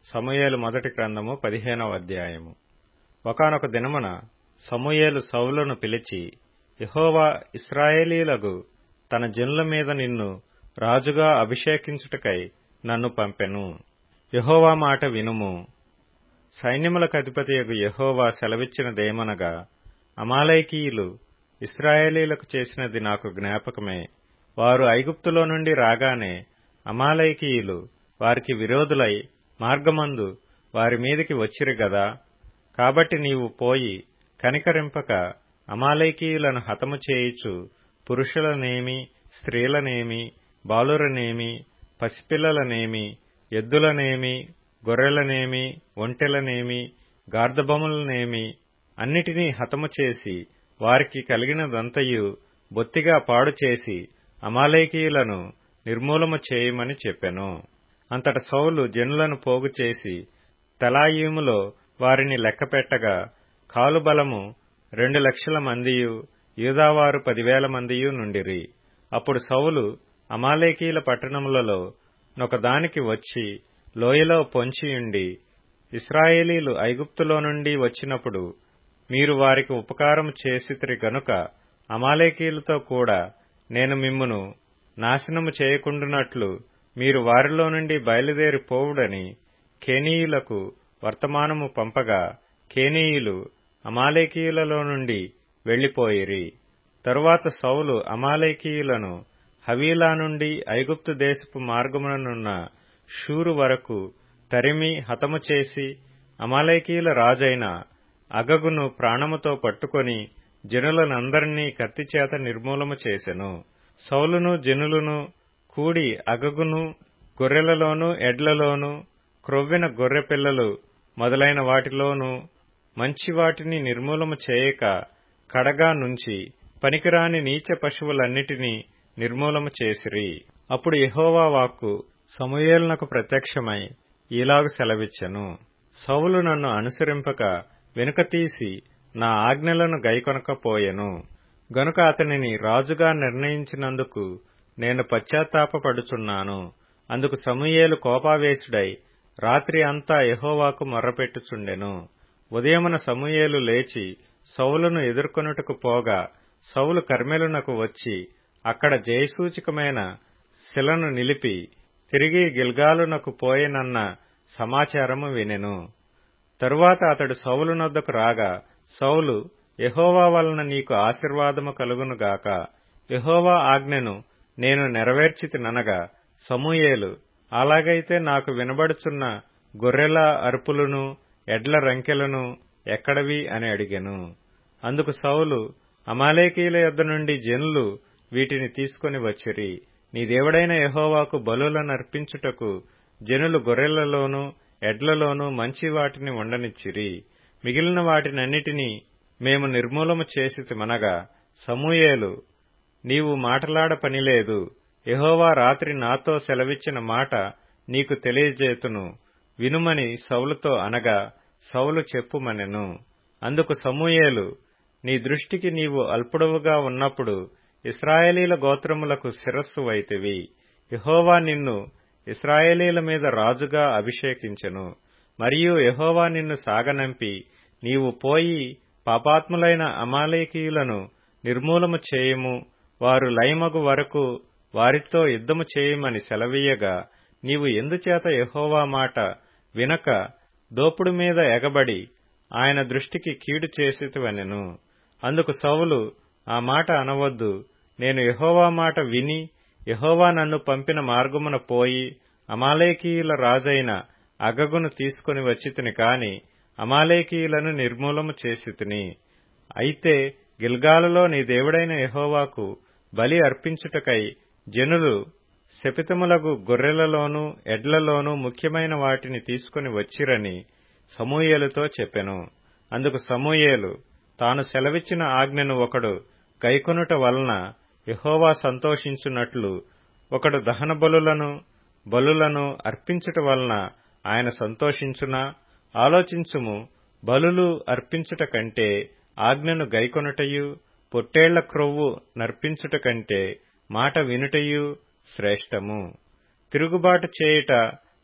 సమూయేలు మొదటి గ్రంథము పదిహేనవ అధ్యాయము ఒకనొక దినమున సమూయేలు సౌలును పిలిచి యహోవా ఇస్రాయేలీలగు తన జనుల మీద నిన్ను రాజుగా అభిషేకించుటకై నన్ను పంపెను యహోవా మాట వినుము సైన్యములకు అధిపతియగు యహోవా సెలవిచ్చినదేమనగా అమాలైకీయులు ఇస్రాయేలీలకు చేసినది నాకు జ్ఞాపకమే వారు ఐగుప్తులో నుండి రాగానే అమాలైకీయులు వారికి విరోధులై మార్గమందు వారి మీదికి వచ్చిరి గదా కాబట్టి నీవు పోయి కనికరింపక అమాలైకీయులను హతము చేయుచు పురుషులనేమి స్త్రీలనేమి బాలురనేమి పసిపిల్లలనేమి ఎద్దులనేమి గొర్రెలనేమి ఒంటెలనేమి గార్ధబొమ్మలనేమి అన్నిటినీ హతము చేసి వారికి కలిగినదంతయు బొత్తిగా పాడు చేసి అమాలేకీయులను నిర్మూలము చేయమని చెప్పెను అంతట సౌలు జనులను పోగు చేసి తెలాయీములో వారిని లెక్కపెట్టగా కాలుబలము రెండు లక్షల మందియు యూదావారు పదివేల మందియు నుండిరి అప్పుడు సౌలు అమాలేకీల పట్టణములలో నొకదానికి వచ్చి లోయలో పొంచియుండి ఇస్రాయేలీలు ఐగుప్తులో నుండి వచ్చినప్పుడు మీరు వారికి ఉపకారం చేసితిరి గనుక అమాలేకీలతో కూడా నేను మిమ్మును నాశనము చేయకుండునట్లు మీరు వారిలో నుండి బయలుదేరి పోవుడని కేనీయులకు వర్తమానము పంపగా కేనీయులు అమాలేకీయులలో నుండి వెళ్లిపోయిరి తరువాత సౌలు అమాలేకీయులను హవీలా నుండి ఐగుప్తు దేశపు మార్గముననున్న షూరు వరకు తరిమి హతము చేసి అమాలేకీయుల రాజైన అగగును ప్రాణముతో పట్టుకొని జనులనందరినీ కత్తిచేత నిర్మూలము చేసెను సౌలును జనులును కూడి అగగును గొర్రెలలోను ఎడ్లలోను క్రొవ్విన గొర్రె పిల్లలు మొదలైన వాటిలోనూ మంచి వాటిని నిర్మూలము చేయక కడగా నుంచి పనికిరాని నీచ పశువులన్నిటినీ నిర్మూలము చేసిరి అప్పుడు యహోవా వాక్కు సమూయేలునకు ప్రత్యక్షమై ఈలాగు సెలవిచ్చెను సౌలు నన్ను అనుసరింపక వెనుక తీసి నా ఆజ్ఞలను గైకొనకపోయెను గనుక అతనిని రాజుగా నిర్ణయించినందుకు నేను పశ్చాత్తాపపడుచున్నాను అందుకు సమూయేలు కోపావేశుడై రాత్రి అంతా యహోవాకు మొర్రపెట్టుచుండెను ఉదయమున సమూయేలు లేచి సౌలును ఎదుర్కొనుటకు పోగా సౌలు కర్మెలునకు వచ్చి అక్కడ జయసూచకమైన శిలను నిలిపి తిరిగి గిల్గాలునకు పోయెనన్న సమాచారము వినెను తరువాత అతడు సౌలు నొద్దకు రాగా సౌలు యహోవా వలన నీకు ఆశీర్వాదము కలుగునుగాక యహోవా ఆజ్ఞను నేను నెరవేర్చితిననగా సమూయేలు అలాగైతే నాకు వినబడుచున్న గొర్రెల అరుపులను ఎడ్ల రంకెలను ఎక్కడవి అని అడిగెను అందుకు సౌలు అమాలేకీయుల యొద్ద నుండి జనులు వీటిని తీసుకుని వచ్చిరి నీ దేవుడైన యహోవాకు బలులనర్పించుటకు జనులు గొర్రెలలోనూ ఎడ్లలోనూ మంచి వాటిని ఉండనిచ్చిరి మిగిలిన వాటినన్నిటినీ మేము నిర్మూలము చేసితిమనగా సమూయేలు నీవు మాటలాడ పనిలేదు యహోవా రాత్రి నాతో సెలవిచ్చిన మాట నీకు తెలియజేతును వినుమని సౌలుతో అనగా సౌలు చెప్పుమనెను అందుకు సమూయేలు నీ దృష్టికి నీవు అల్పుడవుగా ఉన్నప్పుడు ఇస్రాయేలీల గోత్రములకు శిరస్సు వైతివి యహోవా నిన్ను ఇస్రాయేలీల మీద రాజుగా అభిషేకించెను మరియు యహోవా నిన్ను సాగనంపి నీవు పోయి పాపాత్ములైన అమాలేకీయులను నిర్మూలము చేయుము వారు లయమగు వరకు వారితో యుద్ధము చేయమని సెలవీయగా నీవు ఎందుచేత యహోవా మాట వినక దోపుడు మీద ఎగబడి ఆయన దృష్టికి కీడు చేసితివనెను అందుకు సౌలు ఆ మాట అనవద్దు నేను యహోవా మాట విని యహోవా నన్ను పంపిన మార్గమున పోయి అమాలేకీయుల రాజైన అగగును తీసుకుని వచ్చితిని కాని అమాలేకీయులను నిర్మూలము చేసితిని అయితే గిల్గాలులో నీ దేవుడైన యహోవాకు బలి అర్పించుటకై జనులు శపితములగు గొర్రెలలోనూ ఎడ్లలోనూ ముఖ్యమైన వాటిని తీసుకుని వచ్చిరని సమూయేలుతో చెప్పెను అందుకు సమూయేలు తాను సెలవిచ్చిన ఆజ్ఞను ఒకడు గైకొనుట వలన యహోవా సంతోషించున్నట్లు ఒకడు దహన బలులను బలులను అర్పించుట వలన ఆయన సంతోషించునా ఆలోచించుము బలులు అర్పించుట కంటే ఆజ్ఞను గైకొనుటయు పొట్టేళ్ల క్రొవ్వు నర్పించుట కంటే మాట వినుటయు శ్రేష్టము తిరుగుబాటు చేయుట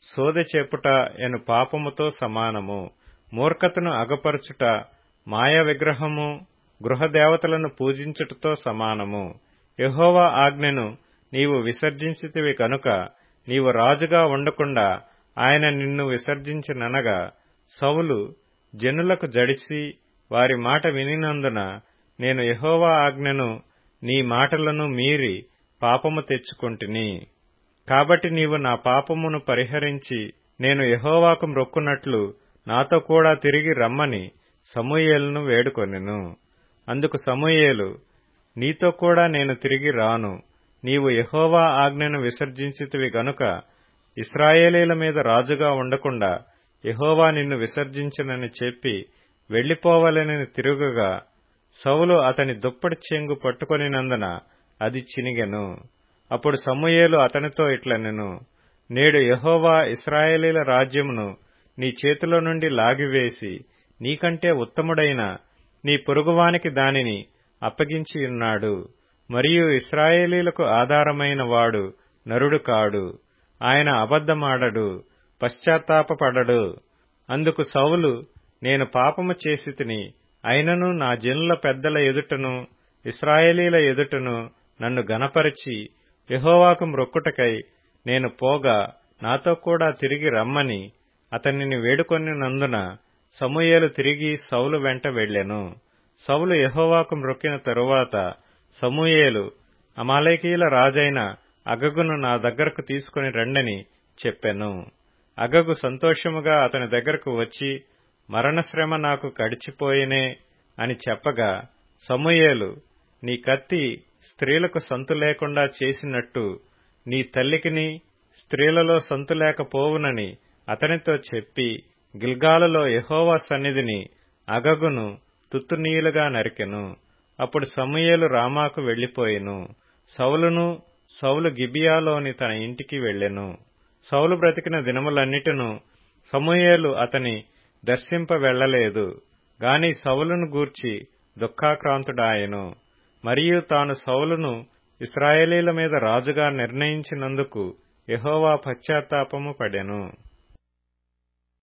సోదె చెప్పుట ఎను పాపముతో సమానము మూర్ఖతను అగపరచుట మాయ విగ్రహము గృహదేవతలను పూజించుటతో సమానము యహోవా ఆజ్ఞను నీవు విసర్జించితివి కనుక నీవు రాజుగా ఉండకుండా ఆయన నిన్ను విసర్జించిననగా సౌలు జనులకు జడిసి వారి మాట వినినందున నేను యహోవా ఆజ్ఞను నీ మాటలను మీరి పాపము తెచ్చుకొంటిని కాబట్టి నీవు నా పాపమును పరిహరించి నేను యహోవాకు మ్రొక్కునట్లు నాతో కూడా తిరిగి రమ్మని సమూయేలును వేడుకొనెను అందుకు సమూయేలు నీతో కూడా నేను తిరిగి రాను నీవు యహోవా ఆజ్ఞను విసర్జించితివి గనుక ఇస్రాయేలీల మీద రాజుగా ఉండకుండా యహోవా నిన్ను విసర్జించునని చెప్పి వెళ్లిపోవలనని తిరుగుగా సౌలు అతని దుప్పటి చెంగు పట్టుకొనినందున అది చినిగెను అప్పుడు సమూయేలు అతనితో ఇట్లనెను నేడు యహోవా ఇస్రాయేలీల రాజ్యమును నీ చేతిలో నుండి లాగివేసి నీకంటే ఉత్తముడైన నీ పొరుగువానికి దానిని అప్పగించి ఉన్నాడు మరియు ఇస్రాయేలీలకు ఆధారమైన వాడు నరుడు కాడు ఆయన అబద్ధమాడడు పశ్చాత్తాపపడడు అందుకు సౌలు నేను పాపము చేసి తిని అయినను నా జనుల పెద్దల ఎదుటను ఇస్రాయేలీల ఎదుటను నన్ను గనపరిచి యహోవాకు మ్రొక్కుటకై నేను పోగా నాతో కూడా తిరిగి రమ్మని అతనిని వేడుకొనినందున సమూయేలు తిరిగి సౌలు వెంట వెళ్లెను సౌలు యహోవాకు మ్రొక్కిన తరువాత సమూయేలు అమాలేకీల రాజైన అగగును నా దగ్గరకు తీసుకుని రండని చెప్పెను అగగు సంతోషముగా అతని దగ్గరకు వచ్చి మరణశ్రమ నాకు కడిచిపోయినే అని చెప్పగా సమూయేలు నీ కత్తి స్త్రీలకు సంతు లేకుండా చేసినట్టు నీ తల్లికిని స్త్రీలలో సంతు లేకపోవునని అతనితో చెప్పి గిల్గాలులో యహోవా సన్నిధిని అగగును తుత్తునీయులుగా నరికెను అప్పుడు సమూయేలు రామాకు వెళ్లిపోయెను సౌలును సౌలు గిబియాలోని తన ఇంటికి వెళ్లెను సౌలు బ్రతికిన దినములన్నిటిను సమూయేలు అతని దర్శింప వెళ్లలేదు గాని సౌలును గూర్చి దుఃఖాక్రాంతుడాయెను మరియు తాను సౌలును ఇస్రాయేలీల మీద రాజుగా నిర్ణయించినందుకు యహోవా పశ్చాత్తాపము పడెను